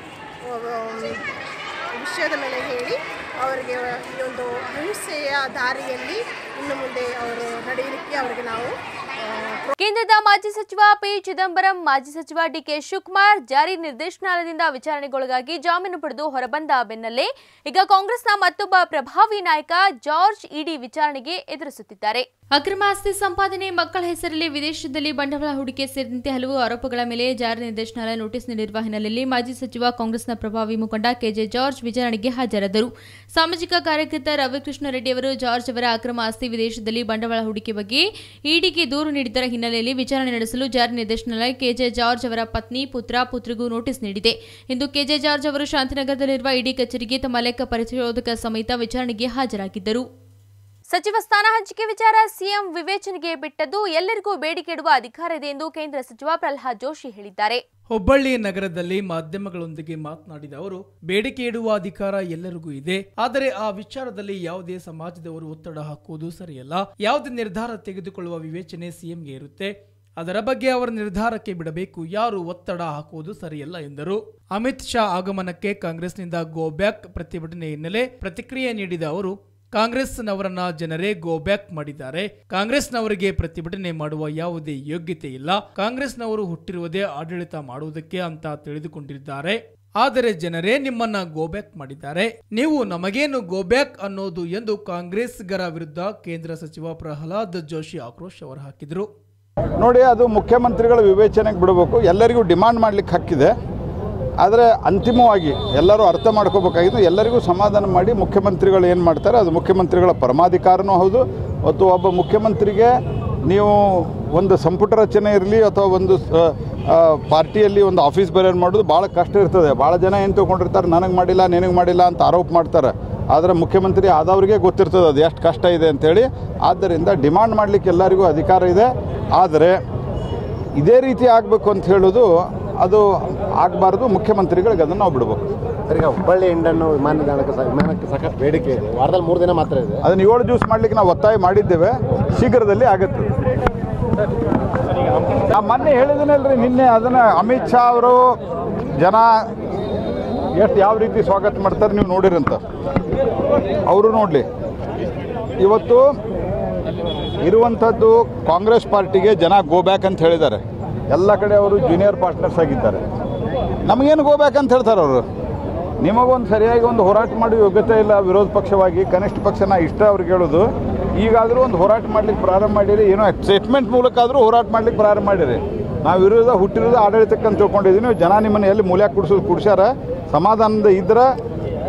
ಆ, ವಿಷಯದ ಮೇಲೆ ಹೇಳಿ ಅವರಿಗೆ ಈ ಒಂದು ಅಹಿಂಸೆಯ ದಾರಿಯಲ್ಲಿ ಇನ್ನು ಮುಂದೆ ಅವರು ನಡೆಯಲಿಕ್ಕೆ ಅವರಿಗೆ ನಾವು ಆ, ಕೇಂದ್ರದ ಮಾಜಿ ಸಚಿವ ಪಿ ಚಿದಂಬರಂ ಮಾಜಿ ಸಚಿವ ಡಿಕೆ ಶಿವಕುಮಾರ್ ಜಾರಿ ನಿರ್ದೇಶನಾಲಯದಿಂದ ವಿಚಾರಣೆಗೊಳಗಾಗಿ ಜಾಮೀನು ಪಡೆದು ಹೊರಬಂದ ಬೆನ್ನಲ್ಲೇ ಈಗ ಕಾಂಗ್ರೆಸ್ನ ಮತ್ತೊಬ್ಬ ಪ್ರಭಾವಿ ನಾಯಕ ಜಾರ್ಜ್ ಇಡಿ ವಿಚಾರಣೆಗೆ ಎದುರಿಸುತ್ತಿದ್ದಾರೆ ಅಕ್ರಮ ಆಸ್ತಿ ಸಂಪಾದನೆ ಮಕ್ಕಳ ಹೆಸರಲ್ಲಿ ವಿದೇಶದಲ್ಲಿ ಬಂಡವಾಳ ಹೂಡಿಕೆ ಸೇರಿದಂತೆ ಹಲವು ಆರೋಪಗಳ ಮೇಲೆ ಜಾರಿ ನಿರ್ದೇಶನಾಲಯ ನೋಟಿಸ್ ನೀಡಿರುವ ಹಿನ್ನೆಲೆಯಲ್ಲಿ ಮಾಜಿ ಸಚಿವ ಕಾಂಗ್ರೆಸ್ನ ಪ್ರಭಾವಿ ಮುಖಂಡ ಕೆಜೆ ಜಾರ್ಜ್ ವಿಚಾರಣೆಗೆ ಹಾಜರಾದರು ಸಾಮಾಜಿಕ ಕಾರ್ಯಕರ್ತ ರವಿಕೃಷ್ಣ ರೆಡ್ಡಿ ಅವರು ಜಾರ್ಜ್ ಅವರ ಅಕ್ರಮ ಆಸ್ತಿ ವಿದೇಶದಲ್ಲಿ ಬಂಡವಾಳ ಹೂಡಿಕೆ ಬಗ್ಗೆ ಇಡಿಗೆ ದೂರು ನೀಡಿದ್ದರ ಹಿನ್ನೆಲೆಯಲ್ಲಿ ವಿಚಾರಣೆ ನಡೆಸಲು ಜಾರಿ ನಿರ್ದೇಶನಾಲಯ ಕೆಜೆ ಜಾರ್ಜ್ ಅವರ ಪತ್ನಿ ಪುತ್ರ ಪುತ್ರಿಗೂ ನೋಟಿಸ್ ನೀಡಿದೆ ಇಂದು ಕೆಜೆ ಜಾರ್ಜ್ ಅವರು ಶಾಂತಿನಗರದಲ್ಲಿರುವ ಇಡಿ ಕಚೇರಿಗೆ ತಮ್ಮ ಲೆಕ್ಕ ಪರಿಶೋಧಕ ಸಮೇತ ವಿಚಾರಣೆಗೆ ಹಾಜರಾಗಿದ್ದರು ಸಚಿವ ಸ್ಥಾನ ಹಂಚಿಕೆ ವಿಚಾರ ಸಿಎಂ ವಿವೇಚನೆಗೆ ಬಿಟ್ಟದ್ದು ಎಲ್ಲರಿಗೂ ಬೇಡಿಕೆ ಇಡುವ ಅಧಿಕಾರ ಇದೆ ಎಂದು ಕೇಂದ್ರ ಸಚಿವ ಪ್ರಹ್ಲಾದ್ ಜೋಶಿ ಹೇಳಿದ್ದಾರೆ ಹುಬ್ಬಳ್ಳಿ ನಗರದಲ್ಲಿ ಮಾಧ್ಯಮಗಳೊಂದಿಗೆ ಮಾತನಾಡಿದ ಅವರು ಬೇಡಿಕೆ ಇಡುವ ಅಧಿಕಾರ ಎಲ್ಲರಿಗೂ ಇದೆ ಆದರೆ ಆ ವಿಚಾರದಲ್ಲಿ ಯಾವುದೇ ಸಮಾಜದವರು ಒತ್ತಡ ಹಾಕುವುದು ಸರಿಯಲ್ಲ ಯಾವುದೇ ನಿರ್ಧಾರ ತೆಗೆದುಕೊಳ್ಳುವ ವಿವೇಚನೆ ಸಿಎಂಗೆ ಇರುತ್ತೆ ಅದರ ಬಗ್ಗೆ ಅವರ ನಿರ್ಧಾರಕ್ಕೆ ಬಿಡಬೇಕು ಯಾರು ಒತ್ತಡ ಹಾಕುವುದು ಸರಿಯಲ್ಲ ಎಂದರು ಅಮಿತ್ ಶಾ ಆಗಮನಕ್ಕೆ ಕಾಂಗ್ರೆಸ್ನಿಂದ ಗೋ ಬ್ಯಾಕ್ ಪ್ರತಿಭಟನೆ ಹಿನ್ನೆಲೆ ಪ್ರತಿಕ್ರಿಯೆ ನೀಡಿದ ಅವರು ಕಾಂಗ್ರೆಸ್ನವರನ್ನ ಜನರೇ ಗೋ ಬ್ಯಾಕ್ ಮಾಡಿದ್ದಾರೆ ಕಾಂಗ್ರೆಸ್ನವರಿಗೆ ಪ್ರತಿಭಟನೆ ಮಾಡುವ ಯಾವುದೇ ಯೋಗ್ಯತೆ ಇಲ್ಲ ಕಾಂಗ್ರೆಸ್ನವರು ಹುಟ್ಟಿರುವುದೇ ಆಡಳಿತ ಮಾಡುವುದಕ್ಕೆ ಅಂತ ತಿಳಿದುಕೊಂಡಿದ್ದಾರೆ ಆದರೆ ಜನರೇ ನಿಮ್ಮನ್ನ ಗೋ ಬ್ಯಾಕ್ ಮಾಡಿದ್ದಾರೆ ನೀವು ನಮಗೇನು ಗೋ ಬ್ಯಾಕ್ ಅನ್ನೋದು ಎಂದು ಕಾಂಗ್ರೆಸ್ಗರ ವಿರುದ್ಧ ಕೇಂದ್ರ ಸಚಿವ ಪ್ರಹ್ಲಾದ್ ಜೋಶಿ ಆಕ್ರೋಶ ಹೊರಹಾಕಿದರು ನೋಡಿ ಅದು ಮುಖ್ಯಮಂತ್ರಿಗಳ ವಿವೇಚನೆಗೆ ಬಿಡಬೇಕು ಎಲ್ಲರಿಗೂ ಡಿಮಾಂಡ್ ಮಾಡಲಿಕ್ಕೆ ಹಕ್ಕಿದೆ ಆದರೆ ಅಂತಿಮವಾಗಿ ಎಲ್ಲರೂ ಅರ್ಥ ಮಾಡ್ಕೋಬೇಕಾಗಿದ್ದು ಎಲ್ಲರಿಗೂ ಸಮಾಧಾನ ಮಾಡಿ ಮುಖ್ಯಮಂತ್ರಿಗಳು ಏನು ಮಾಡ್ತಾರೆ ಅದು ಮುಖ್ಯಮಂತ್ರಿಗಳ ಪರಮಾಧಿಕಾರನೂ ಹೌದು ಮತ್ತು ಒಬ್ಬ ಮುಖ್ಯಮಂತ್ರಿಗೆ ನೀವು ಒಂದು ಸಂಪುಟ ರಚನೆ ಇರಲಿ ಅಥವಾ ಒಂದು ಸ- ಆ, ಪಾರ್ಟಿಯಲ್ಲಿ ಒಂದು ಆಫೀಸ್ ಬೇರೆ ಮಾಡೋದು ಭಾಳ ಕಷ್ಟ ಇರ್ತದೆ ಭಾಳ ಜನ ಏನು ತೊಗೊಂಡಿರ್ತಾರೆ ನನಗೆ ಮಾಡಿಲ್ಲ ನಿನಗೆ ಮಾಡಿಲ್ಲ ಅಂತ ಆರೋಪ ಮಾಡ್ತಾರೆ ಆದರೆ ಮುಖ್ಯಮಂತ್ರಿ ಆದವ್ರಿಗೆ ಗೊತ್ತಿರ್ತದೆ ಅದು ಎಷ್ಟು ಕಷ್ಟ ಇದೆ ಅಂತೇಳಿ ಆದ್ದರಿಂದ ಡಿಮಾಂಡ್ ಮಾಡಲಿಕ್ಕೆ ಎಲ್ಲರಿಗೂ ಅಧಿಕಾರ ಇದೆ ಆದರೆ ಇದೇ ರೀತಿ ಆಗಬೇಕು ಅಂತ ಹೇಳೋದು ಅದು ಆಗಬಾರ್ದು ಮುಖ್ಯಮಂತ್ರಿಗಳಿಗೆ ಅದನ್ನು ನಾವು ಬಿಡಬೇಕು ಈಗ ಹುಬ್ಬಳ್ಳಿ ಇಂಡನ್ನು ವಿಮಾನ ನಿಲ್ದಾಣಕ್ಕೆ ಸ- ವಿಮಾನಕ್ಕೆ ಸಾಕಷ್ಟು ಬೇಡಿಕೆ ಇದೆ ವಾರದಲ್ಲಿ ಮೂರು ದಿನ ಮಾತ್ರ ಇದೆ ಅದನ್ನು ಏಳು ದಿವಸ ಮಾಡಲಿಕ್ಕೆ ನಾವು ಒತ್ತಾಯ ಮಾಡಿದ್ದೇವೆ ಶೀಘ್ರದಲ್ಲಿ ಆಗುತ್ತೆ ನಾ ಮೊನ್ನೆ ಹೇಳಿದನಲ್ರಿ ನಿನ್ನೆ ಅದನ್ನು ಅಮಿತ್ ಶಾ ಅವರು ಜನ ಎಷ್ಟು ಯಾವ ರೀತಿ ಸ್ವಾಗತ ಮಾಡ್ತಾರೆ ನೀವು ನೋಡಿರಂತ ಅವರು ನೋಡಲಿ ಇವತ್ತು ಇರುವಂಥದ್ದು ಕಾಂಗ್ರೆಸ್ ಪಾರ್ಟಿಗೆ ಜನ ಗೋ ಬ್ಯಾಕ್ ಅಂತ ಹೇಳಿದ್ದಾರೆ ಎಲ್ಲ ಕಡೆ ಅವರು ಜೂನಿಯರ್ ಪಾರ್ಟ್ನರ್ಸ್ ಆಗಿದ್ದಾರೆ ನಮಗೇನು ಗೋ ಬ್ಯಾಕ್ ಅಂತ ಹೇಳ್ತಾರೆ ಅವರು ನಿಮಗೊಂದು ಸರಿಯಾಗಿ ಒಂದು ಹೋರಾಟ ಮಾಡೋ ಯೋಗ್ಯತೆ ಇಲ್ಲ ವಿರೋಧ ಪಕ್ಷವಾಗಿ ಕನಿಷ್ಠ ಪಕ್ಷ ನಾ ಇಷ್ಟ ಅವ್ರಿಗೆ ಹೇಳೋದು ಈಗಾದರೂ ಒಂದು ಹೋರಾಟ ಮಾಡ್ಲಿಕ್ಕೆ ಪ್ರಾರಂಭ ಮಾಡಿರಿ ಏನೋ ಸ್ಟೇಟ್ಮೆಂಟ್ ಮೂಲಕ ಆದರೂ ಹೋರಾಟ ಮಾಡ್ಲಿಕ್ಕೆ ಪ್ರಾರಂಭ ಮಾಡಿರಿ ನಾವು ಇರೋದು ಹುಟ್ಟಿರೋದು ಆಡಳಿತಕ್ಕೆ ಅಂತ ತಿಳ್ಕೊಂಡಿದ್ದೀವಿ ಜನ ನಿಮ್ಮನ್ನು ಎಲ್ಲಿ ಮೂಲ್ಯಾಗ ಕುಡಿಸೋದು ಕುಡ್ಸ್ಯಾರ ಸಮಾಧಾನದ ಇದ್ರೆ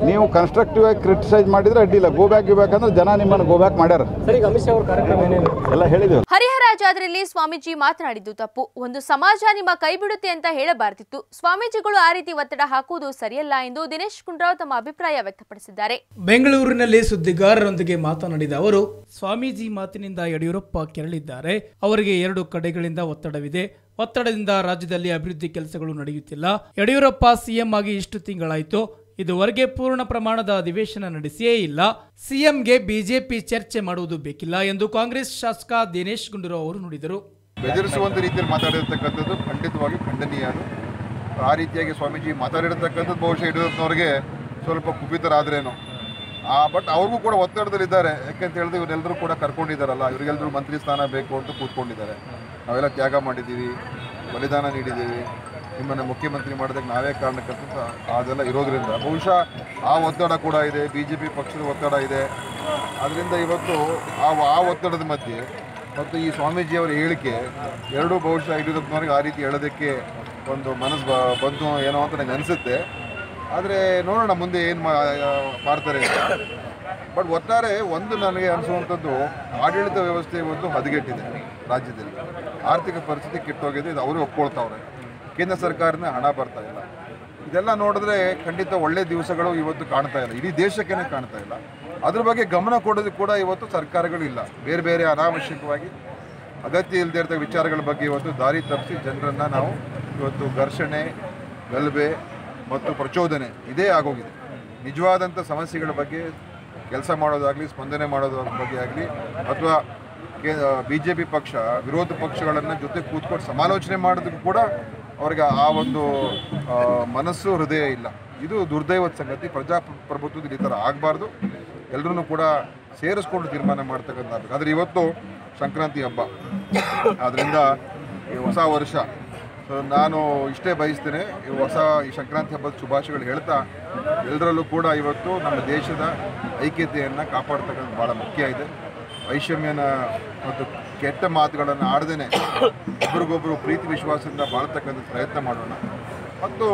ನೀವು ಕನ್ಸ್ಟ್ರಕ್ಟಿವ್ ಆಗಿ ಕ್ರಿಟಿಸೈಸ್ ಮಾಡಿದರೆ ಅಡ್ಡಿಲ್ಲ ಗೋ ಬ್ಯಾಕ್ ಗಿ ಬ್ಯಾಕ್ ಅಂದ್ರೆ ಜನ ನಿಮ್ಮನ್ನು ಗೋ ಬ್ಯಾಕ್ ಮಾಡ್ಯಾರ ಸರ್ ಈಗ ಅಮಿತ್ ಶಾ ಅವ್ರ ಕಾರ್ಯಕ್ರಮ ಏನೇನು ಎಲ್ಲ ಹೇಳಿದ್ದೇವೆ ಹರಿಹರ ಜಾತ್ರೆಯಲ್ಲಿ ಸ್ವಾಮೀಜಿ ಮಾತನಾಡಿದ್ದು ತಪ್ಪು ಒಂದು ಸಮಾಜ ನಿಮ್ಮ ಕೈ ಬಿಡುತ್ತೆ ಅಂತ ಹೇಳಬಾರ್ದಿತ್ತು ಸ್ವಾಮೀಜಿಗಳು ಆ ರೀತಿ ಒತ್ತಡ ಹಾಕುವುದು ಸರಿಯಲ್ಲ ಎಂದು ದಿನೇಶ್ ಗುಂಡೂರಾವ್ ತಮ್ಮ ಅಭಿಪ್ರಾಯ ವ್ಯಕ್ತಪಡಿಸಿದ್ದಾರೆ ಬೆಂಗಳೂರಿನಲ್ಲಿ ಸುದ್ದಿಗಾರರೊಂದಿಗೆ ಮಾತನಾಡಿದ ಅವರು ಸ್ವಾಮೀಜಿ ಮಾತಿನಿಂದ ಯಡಿಯೂರಪ್ಪ ಕೆರಳಿದ್ದಾರೆ ಅವರಿಗೆ ಎರಡು ಕಡೆಗಳಿಂದ ಒತ್ತಡವಿದೆ ಒತ್ತಡದಿಂದ ರಾಜ್ಯದಲ್ಲಿ ಅಭಿವೃದ್ಧಿ ಕೆಲಸಗಳು ನಡೆಯುತ್ತಿಲ್ಲ ಯಡಿಯೂರಪ್ಪ ಸಿಎಂ ಆಗಿ ಇಷ್ಟು ತಿಂಗಳಾಯಿತು ಇದುವರೆಗೆ ಪೂರ್ಣ ಪ್ರಮಾಣದ ಅಧಿವೇಶನ ನಡೆಸಿಯೇ ಇಲ್ಲ ಸಿಎಂಗೆ ಬಿಜೆಪಿ ಚರ್ಚೆ ಮಾಡುವುದು ಬೇಕಿಲ್ಲ ಎಂದು ಕಾಂಗ್ರೆಸ್ ಶಾಸಕ ದಿನೇಶ್ ಗುಂಡೂರಾವ್ ಅವರು ನುಡಿದರು ಬೆದರಿಸುವಂಥ ರೀತಿಯಲ್ಲಿ ಮಾತಾಡಿರ್ತಕ್ಕಂಥದ್ದು ಖಂಡಿತವಾಗಿ ಖಂಡನೀಯ ಅದು ಆ ರೀತಿಯಾಗಿ ಸ್ವಾಮೀಜಿ ಮಾತಾಡಿರ್ತಕ್ಕಂಥದ್ದು ಬಹುಶಃ ಯಡಿಯೂರಪ್ಪನವ್ರಿಗೆ ಸ್ವಲ್ಪ ಕುಪಿತರಾದ್ರೇನೋ ಆ ಬಟ್ ಅವ್ರಿಗೂ ಕೂಡ ಒತ್ತಡದಲ್ಲಿದ್ದಾರೆ ಯಾಕೆಂತ ಹೇಳಿದ್ರೆ ಇವರೆಲ್ಲರೂ ಕೂಡ ಕರ್ಕೊಂಡಿದ್ದಾರಲ್ಲ ಇವರಿಗೆಲ್ಲರೂ ಮಂತ್ರಿ ಸ್ಥಾನ ಬೇಕು ಅಂತ ಕೂತ್ಕೊಂಡಿದ್ದಾರೆ ನಾವೆಲ್ಲ ತ್ಯಾಗ ಮಾಡಿದ್ದೀವಿ ಬಲಿದಾನ ನೀಡಿದ್ದೀವಿ ನಿಮ್ಮನ್ನು ಮುಖ್ಯಮಂತ್ರಿ ಮಾಡೋದಕ್ಕೆ ನಾವೇ ಕಾರಣಕ್ಕಂತ ಅದೆಲ್ಲ ಇರೋದ್ರಿಂದ ಬಹುಶಃ ಆ ಒತ್ತಡ ಕೂಡ ಇದೆ ಬಿ ಜೆ ಪಿ ಪಕ್ಷದ ಒತ್ತಡ ಇದೆ ಅದರಿಂದ ಇವತ್ತು ಆ ಆ ಒತ್ತಡದ ಮಧ್ಯೆ ಮತ್ತು ಈ ಸ್ವಾಮೀಜಿಯವರ ಹೇಳಿಕೆ ಎರಡೂ ಬಹುಶಃ ಯಡಿಯೂರಪ್ಪನವ್ರಿಗೆ ಆ ರೀತಿ ಹೇಳೋದಕ್ಕೆ ಒಂದು ಮನಸ್ಸು ಬ- ಬಂತು ಏನೋ ಅಂತ ನನಗೆ ಅನಿಸುತ್ತೆ ಆದರೆ ನೋಡೋಣ ಮುಂದೆ ಏನು ಮಾಡ್ತಾರೆ ಅಂತ. ಬಟ್ ಒಟ್ಟಾರೆ ಒಂದು ನನಗೆ ಅನಿಸುವಂಥದ್ದು ಆಡಳಿತ ವ್ಯವಸ್ಥೆ ಇವತ್ತು ಹದಗೆಟ್ಟಿದೆ ರಾಜ್ಯದಲ್ಲಿ ಆರ್ಥಿಕ ಪರಿಸ್ಥಿತಿ ಕೆಟ್ಟೋಗಿದೆ ಇದು ಅವರು ಒಪ್ಕೊಳ್ತಾವ್ರೆ ಕೇಂದ್ರ ಸರ್ಕಾರದಿಂದ ಹಣ ಬರ್ತಾ ಇಲ್ಲ ಇದೆಲ್ಲ ನೋಡಿದ್ರೆ ಖಂಡಿತ ಒಳ್ಳೆ ದಿವಸಗಳು ಇವತ್ತು ಕಾಣ್ತಾ ಇಲ್ಲ ಇಡೀ ದೇಶಕ್ಕೇ ಕಾಣ್ತಾ ಇಲ್ಲ ಅದ್ರ ಬಗ್ಗೆ ಗಮನ ಕೊಡೋದು ಕೂಡ ಇವತ್ತು ಸರ್ಕಾರಗಳು ಇಲ್ಲ ಬೇರೆ ಬೇರೆ ಅನಾವಶ್ಯಕವಾಗಿ ಅಗತ್ಯ ಇಲ್ಲದೆ ಇರ್ತಕ್ಕ ವಿಚಾರಗಳ ಬಗ್ಗೆ ಇವತ್ತು ದಾರಿ ತಪ್ಪಿಸಿ ಜನರನ್ನು ನಾವು ಇವತ್ತು ಘರ್ಷಣೆ ಗಲಭೆ ಮತ್ತು ಪ್ರಚೋದನೆ ಇದೇ ಆಗೋಗಿದೆ ನಿಜವಾದಂಥ ಸಮಸ್ಯೆಗಳ ಬಗ್ಗೆ ಕೆಲಸ ಮಾಡೋದಾಗಲಿ ಸ್ಪಂದನೆ ಮಾಡೋದ್ರ ಬಗ್ಗೆ ಆಗಲಿ ಅಥವಾ ಬಿ ಜೆ ಪಿ ಪಕ್ಷ ವಿರೋಧ ಪಕ್ಷಗಳನ್ನು ಜೊತೆ ಕೂತ್ಕೊಂಡು ಸಮಾಲೋಚನೆ ಮಾಡೋದಕ್ಕೂ ಕೂಡ ಅವ್ರಿಗೆ ಆ ಒಂದು ಆ, ಮನಸ್ಸು ಹೃದಯ ಇಲ್ಲ ಇದು ದುರ್ದೈವದ ಸಂಗತಿ ಪ್ರಜಾಪ್ರಭುತ್ವದಲ್ಲಿ ಈ ಥರ ಆಗಬಾರ್ದು ಎಲ್ಲರೂ ಕೂಡ ಸೇರಿಸ್ಕೊಂಡು ತೀರ್ಮಾನ ಮಾಡ್ತಕ್ಕಂಥ ಆದರೆ ಇವತ್ತು ಸಂಕ್ರಾಂತಿ ಹಬ್ಬ ಆದ್ದರಿಂದ ಈ ಹೊಸ ವರ್ಷ ಸೊ ನಾನು ಇಷ್ಟೇ ಬಯಸ್ತೇನೆ ಈ ಹೊಸ ಈ ಸಂಕ್ರಾಂತಿ ಹಬ್ಬದ ಶುಭಾಶಯಗಳು ಹೇಳ್ತಾ ಎಲ್ಲರಲ್ಲೂ ಕೂಡ ಇವತ್ತು ನಮ್ಮ ದೇಶದ ಐಕ್ಯತೆಯನ್ನು ಕಾಪಾಡ್ತಕ್ಕಂಥ ಭಾಳ ಮುಖ್ಯ ಇದೆ ವೈಷಮ್ಯನ ಮತ್ತು ಕೆಟ್ಟ ಮಾತುಗಳನ್ನು ಆಡದೇನೆ ಒಬ್ರಿಗೊಬ್ಬರು ಪ್ರೀತಿ ವಿಶ್ವಾಸದಿಂದ ಬಾಳ್ತಕ್ಕಂಥ ಪ್ರಯತ್ನ ಮಾಡೋಣ ಮತ್ತು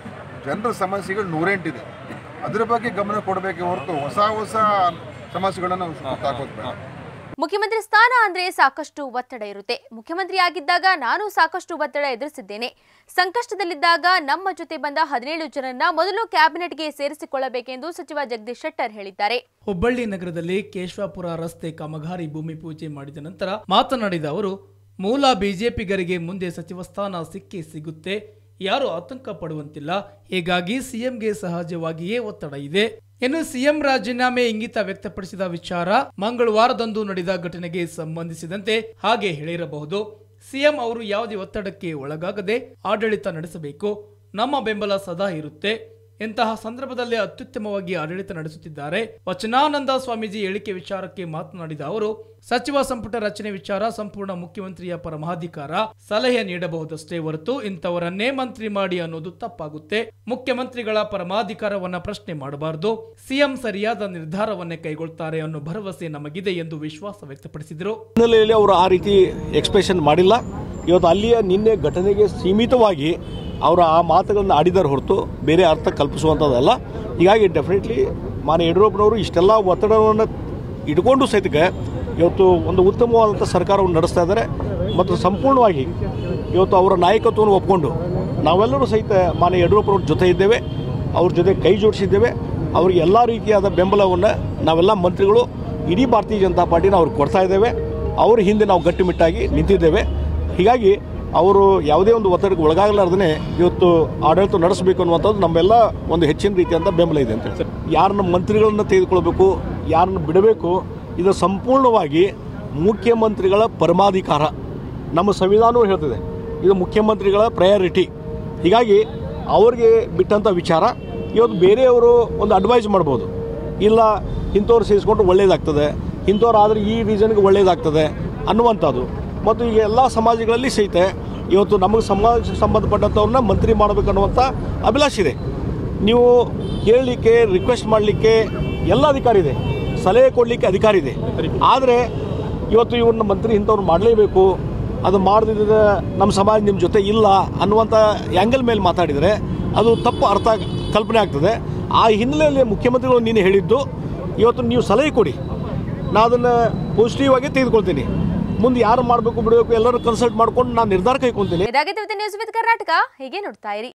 ಜನರ ಸಮಸ್ಯೆಗಳು ನೂರೆಂಟಿದೆ ಅದರ ಬಗ್ಗೆ ಗಮನ ಕೊಡಬೇಕೆ ಹೊರತು ಹೊಸ ಹೊಸ ಸಮಸ್ಯೆಗಳನ್ನು ತಾಕೋದು ಬೇಡ ಮುಖ್ಯಮಂತ್ರಿ ಸ್ಥಾನ ಅಂದ್ರೆ ಸಾಕಷ್ಟು ಒತ್ತಡ ಇರುತ್ತೆ ಮುಖ್ಯಮಂತ್ರಿ ಆಗಿದ್ದಾಗ ನಾನು ಸಾಕಷ್ಟು ಒತ್ತಡ ಎದುರಿಸಿದ್ದೇನೆ ಸಂಕಷ್ಟದಲ್ಲಿದ್ದಾಗ ನಮ್ಮ ಜೊತೆ ಬಂದ ಹದಿನೇಳು ಜನರನ್ನ ಮೊದಲು ಕ್ಯಾಬಿನೆಟ್ಗೆ ಸೇರಿಸಿಕೊಳ್ಳಬೇಕೆಂದು ಸಚಿವ ಜಗದೀಶ್ ಶೆಟ್ಟರ್ ಹೇಳಿದ್ದಾರೆ ಹುಬ್ಬಳ್ಳಿ ನಗರದಲ್ಲಿ ಕೇಶವಾಪುರ ರಸ್ತೆ ಕಾಮಗಾರಿ ಭೂಮಿ ಪೂಜೆ ಮಾಡಿದ ನಂತರ ಮಾತನಾಡಿದ ಅವರು ಮೂಲ ಬಿಜೆಪಿಗರಿಗೆ ಮುಂದೆ ಸಚಿವ ಸ್ಥಾನ ಸಿಕ್ಕೇ ಸಿಗುತ್ತೆ ಯಾರು ಆತಂಕ ಪಡುವಂತಿಲ್ಲ ಹೀಗಾಗಿ ಸಿಎಂಗೆ ಸಹಜವಾಗಿಯೇ ಒತ್ತಡ ಇದೆ ಇನ್ನು ಸಿಎಂ ರಾಜೀನಾಮೆ ಇಂಗಿತ ವ್ಯಕ್ತಪಡಿಸಿದ ವಿಚಾರ ಮಂಗಳವಾರದಂದು ನಡೆದ ಘಟನೆಗೆ ಸಂಬಂಧಿಸಿದಂತೆ ಹಾಗೆ ಹೇಳಿರಬಹುದು ಸಿಎಂ ಅವರು ಯಾವುದೇ ಒತ್ತಡಕ್ಕೆ ಒಳಗಾಗದೆ ಆಡಳಿತ ನಡೆಸಬೇಕು ನಮ್ಮ ಬೆಂಬಲ ಸದಾ ಇರುತ್ತೆ ಇಂತಹ ಸಂದರ್ಭದಲ್ಲಿ ಅತ್ಯುತ್ತಮವಾಗಿ ಆಡಳಿತ ನಡೆಸುತ್ತಿದ್ದಾರೆ ವಚನಾನಂದ ಸ್ವಾಮೀಜಿ ಹೇಳಿಕೆ ವಿಚಾರಕ್ಕೆ ಮಾತನಾಡಿದ ಅವರು ಸಚಿವ ಸಂಪುಟ ರಚನೆ ವಿಚಾರ ಸಂಪೂರ್ಣ ಮುಖ್ಯಮಂತ್ರಿಯ ಪರಮಾಧಿಕಾರ ಸಲಹೆ ನೀಡಬಹುದಷ್ಟೇ ಹೊರತು ಇಂಥವರನ್ನೇ ಮಂತ್ರಿ ಮಾಡಿ ಅನ್ನೋದು ತಪ್ಪಾಗುತ್ತೆ ಮುಖ್ಯಮಂತ್ರಿಗಳ ಪರಮಾಧಿಕಾರವನ್ನ ಪ್ರಶ್ನೆ ಮಾಡಬಾರದು ಸಿಎಂ ಸರಿಯಾದ ನಿರ್ಧಾರವನ್ನೇ ಕೈಗೊಳ್ತಾರೆ ಅನ್ನೋ ಭರವಸೆ ನಮಗಿದೆ ಎಂದು ವಿಶ್ವಾಸ ವ್ಯಕ್ತಪಡಿಸಿದರು ಹಿನ್ನೆಲೆಯಲ್ಲಿ ಅವರು ಆ ರೀತಿ ಎಕ್ಸ್ಪ್ರೆಷನ್ ಮಾಡಿಲ್ಲ ಇವತ್ತು ಅಲ್ಲಿಯ ನಿನ್ನೆ ಘಟನೆಗೆ ಸೀಮಿತವಾಗಿ ಅವರು ಆ ಮಾತುಗಳನ್ನು ಆಡಿದಾರೆ ಹೊರತು ಬೇರೆ ಅರ್ಥ ಕಲ್ಪಿಸುವಂಥದ್ದಲ್ಲ ಹೀಗಾಗಿ ಡೆಫಿನೆಟ್ಲಿ ಮಾನ್ಯ ಯಡಿಯೂರಪ್ಪನವರು ಇಷ್ಟೆಲ್ಲ ಒತ್ತಡವನ್ನು ಇಟ್ಕೊಂಡು ಸಹಿತಕ್ಕೆ ಇವತ್ತು ಒಂದು ಉತ್ತಮವಾದಂಥ ಸರ್ಕಾರವನ್ನು ನಡೆಸ್ತಾ ಇದ್ದಾರೆ ಮತ್ತು ಸಂಪೂರ್ಣವಾಗಿ ಇವತ್ತು ಅವರ ನಾಯಕತ್ವವನ್ನು ಒಪ್ಕೊಂಡು ನಾವೆಲ್ಲರೂ ಸಹಿತ ಮಾನ್ಯ ಯಡಿಯೂರಪ್ಪನವ್ರ ಜೊತೆ ಇದ್ದೇವೆ ಅವ್ರ ಜೊತೆ ಕೈ ಜೋಡಿಸಿದ್ದೇವೆ ಅವ್ರಿಗೆ ಎಲ್ಲ ರೀತಿಯಾದ ಬೆಂಬಲವನ್ನು ನಾವೆಲ್ಲ ಮಂತ್ರಿಗಳು ಇಡೀ ಭಾರತೀಯ ಜನತಾ ಪಾರ್ಟಿನ ಅವ್ರಿಗೆ ಕೊಡ್ತಾ ಇದ್ದೇವೆ ಅವ್ರ ಹಿಂದೆ ನಾವು ಗಟ್ಟಿಮುಟ್ಟಾಗಿ ನಿಂತಿದ್ದೇವೆ ಹೀಗಾಗಿ ಅವರು ಯಾವುದೇ ಒಂದು ಒತ್ತಡಕ್ಕೆ ಒಳಗಾಗಲಾರ್ದೇ ಇವತ್ತು ಆಡಳಿತ ನಡೆಸಬೇಕು ಅನ್ನುವಂಥದ್ದು ನಮ್ಮೆಲ್ಲ ಒಂದು ಹೆಚ್ಚಿನ ರೀತಿಯಾದ ಬೆಂಬಲ ಇದೆ ಅಂತ ಹೇಳಿ ಯಾರನ್ನ ಮಂತ್ರಿಗಳನ್ನ ತೆಗೆದುಕೊಳ್ಬೇಕು ಯಾರನ್ನ ಬಿಡಬೇಕು ಇದು ಸಂಪೂರ್ಣವಾಗಿ ಮುಖ್ಯಮಂತ್ರಿಗಳ ಪರಮಾಧಿಕಾರ ನಮ್ಮ ಸಂವಿಧಾನವೂ ಹೇಳ್ತದೆ ಇದು ಮುಖ್ಯಮಂತ್ರಿಗಳ ಪ್ರಯಾರಿಟಿ ಹೀಗಾಗಿ ಅವ್ರಿಗೆ ಬಿಟ್ಟಂಥ ವಿಚಾರ ಇವತ್ತು ಬೇರೆಯವರು ಒಂದು ಅಡ್ವೈಸ್ ಮಾಡ್ಬೋದು ಇಲ್ಲ ಇಂಥವ್ರು ಸೇರಿಸ್ಕೊಂಡ್ರೆ ಒಳ್ಳೇದಾಗ್ತದೆ ಇಂಥವ್ರು ಆದರೆ ಈ ರೀಸನ್ಗೆ ಒಳ್ಳೇದಾಗ್ತದೆ ಅನ್ನುವಂಥದ್ದು ಮತ್ತು ಈಗ ಎಲ್ಲ ಸಮಾಜಗಳಲ್ಲಿ ಸಹಿತ ಇವತ್ತು ನಮಗೆ ಸಮಾಜಕ್ಕೆ ಸಂಬಂಧಪಟ್ಟಂಥವ್ರನ್ನ ಮಂತ್ರಿ ಮಾಡಬೇಕನ್ನುವಂಥ ಅಭಿಲಾಷೆ ಇದೆ ನೀವು ಕೇಳಲಿಕ್ಕೆ ರಿಕ್ವೆಸ್ಟ್ ಮಾಡಲಿಕ್ಕೆ ಎಲ್ಲ ಅಧಿಕಾರ ಇದೆ ಸಲಹೆ ಕೊಡಲಿಕ್ಕೆ ಅಧಿಕಾರ ಇದೆ ಆದರೆ ಇವತ್ತು ಇವ್ರನ್ನ ಮಂತ್ರಿ ಇಂಥವ್ರು ಮಾಡಲೇಬೇಕು ಅದು ಮಾಡದಿದ್ದರೆ ನಮ್ಮ ಸಮಾಜ ನಿಮ್ಮ ಜೊತೆ ಇಲ್ಲ ಅನ್ನುವಂಥ ಆ್ಯಂಗಲ್ ಮೇಲೆ ಮಾತಾಡಿದರೆ ಅದು ತಪ್ಪು ಅರ್ಥ ಕಲ್ಪನೆ ಆಗ್ತದೆ ಆ ಹಿನ್ನೆಲೆಯಲ್ಲಿ ಮುಖ್ಯಮಂತ್ರಿಗಳು ನೀನು ಹೇಳಿದ್ದು ಇವತ್ತು ನೀವು ಸಲಹೆ ಕೊಡಿ ನಾನು ಅದನ್ನು ಪಾಸಿಟಿವ್ ಆಗಿ ತೆಗೆದುಕೊಳ್ತೀನಿ ಮುಂದೆ ಯಾರು ಮಾಡಬೇಕು ಬಿಡಬೇಕು ಎಲ್ಲರೂ ಕನ್ಸಲ್ಟ್ ಮಾಡ್ಕೊಂಡು ನಾನು ನಿರ್ಧಾರ ಕೈಗೊಳ್ತೀನಿ ಇದಾಗಿತ್ತು ನ್ಯೂಸ್ ವಿತ್ ಕರ್ನಾಟಕ ಹೀಗೆ ನೋಡ್ತಾ ಇರಿ